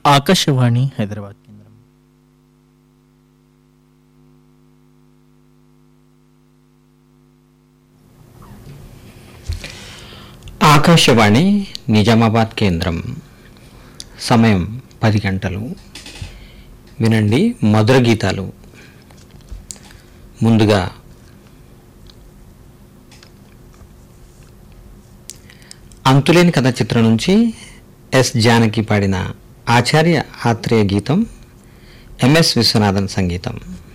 ఆకాశవాణి హైదరాబాద్ కేంద్రం ఆకాశవాణి నిజామాబాద్ కేంద్రం సమయం పది గంటలు వినండి మధుర గీతాలు ముందుగా అంతులేని కథ చిత్రం నుంచి ఎస్ జానకి పాడిన ఆచార్య ఆత్రేయ గీతం ఎంఎస్ విశ్వనాథన్ సంగీతం